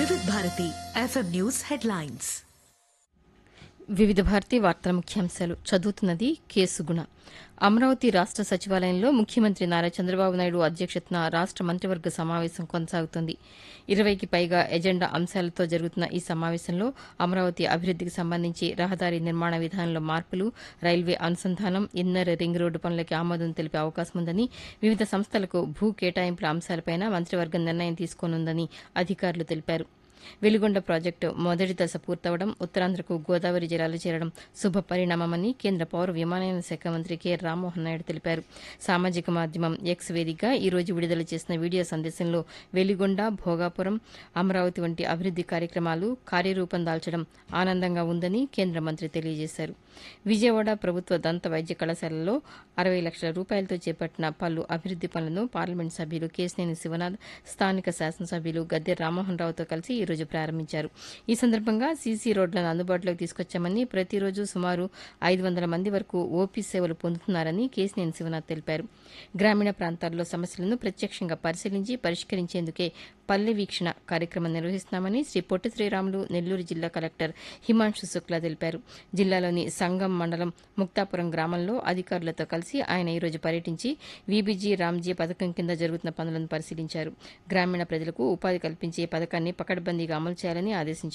వివిధ Bharati FM news headlines వివిధ భారతి వార్తల ముఖ్యాంశాలు చదువుతున్నది కేసుగుణ అమరావతి రాష్ట సచివాలయంలో ముఖ్యమంత్రి నారా చంద్రబాబు నాయుడు అధ్యక్షతన రాష్ట మంత్రివర్గ సమావేశం కొనసాగుతోంది ఇరవైకి పైగా ఎజెండా అంశాలతో జరుగుతున్న ఈ సమావేశంలో అమరావతి అభివృద్దికి సంబంధించి రహదారి నిర్మాణ విధానంలో మార్పులు రైల్వే అనుసంధానం ఇన్నర్ రింగ్ రోడ్డు పనులకి ఆమోదం తెలిపే అవకాశం ఉందని వివిధ సంస్థలకు భూ కేటాయింపుల అంశాలపై మంత్రివర్గం నిర్ణయం తీసుకోనుందని అధికారులు తెలిపారు వెలిగొండ ప్రాజెక్టు మొదటి దశ పూర్తవడం ఉత్తరాంధ్రకు గోదావరి జలాలు చేరడం శుభ పరిణామమని కేంద్ర పౌర విమానయాన శాఖ మంత్రి కె రామ్మోహన్ నాయుడు తెలిపారు సామాజిక మాధ్యమం ఎక్స్ వేదికగా ఈ రోజు విడుదల చేసిన వీడియో సందేశంలో వెలిగొండ భోగాపురం అమరావతి వంటి అభివృద్ది కార్యక్రమాలు కార్యరూపం దాల్చడం ఆనందంగా ఉందని కేంద్ర మంత్రి తెలియజేశారు విజయవాడ ప్రభుత్వ దంత వైద్య కళాశాలలో అరవై లక్షల రూపాయలతో చేపట్టిన పలు అభివృద్ది పనులను పార్లమెంట్ సభ్యులు కేశినేని శివనాథ్ స్థానిక శాసనసభ్యులు గద్దె రామ్మోహన్ రావుతో కలిసి ఈ రోజు ప్రారంభించారు ఈ సందర్భంగా సీసీ రోడ్లను అందుబాటులోకి తీసుకొచ్చామని ప్రతిరోజు సుమారు ఐదు వందల మంది వరకు ఓపీ సేవలు పొందుతున్నారని కేశినేని శివనాథ్ తెలిపారు గ్రామీణ ప్రాంతాల్లో సమస్యలను ప్రత్యక్షంగా పరిశీలించి పరిష్కరించేందుకే పల్లె వీక్షణ కార్యక్రమం నిర్వహిస్తున్నామని శ్రీ పొట్టి శ్రీరాములు నెల్లూరు జిల్లా కలెక్టర్ హిమాంశు శుక్లా తెలిపారు జిల్లాలోని సంగం మండలం ముక్తాపురం గ్రామంలో అధికారులతో కలిసి ఆయన ఈరోజు పర్యటించి వీబీజీ రామ్జీ పథకం కింద జరుగుతున్న పనులను పరిశీలించారు గ్రామీణ ప్రజలకు ఉపాధి కల్పించే పథకాన్ని పకడ్బందీగా అమలు చేయాలని ఆదేశించారు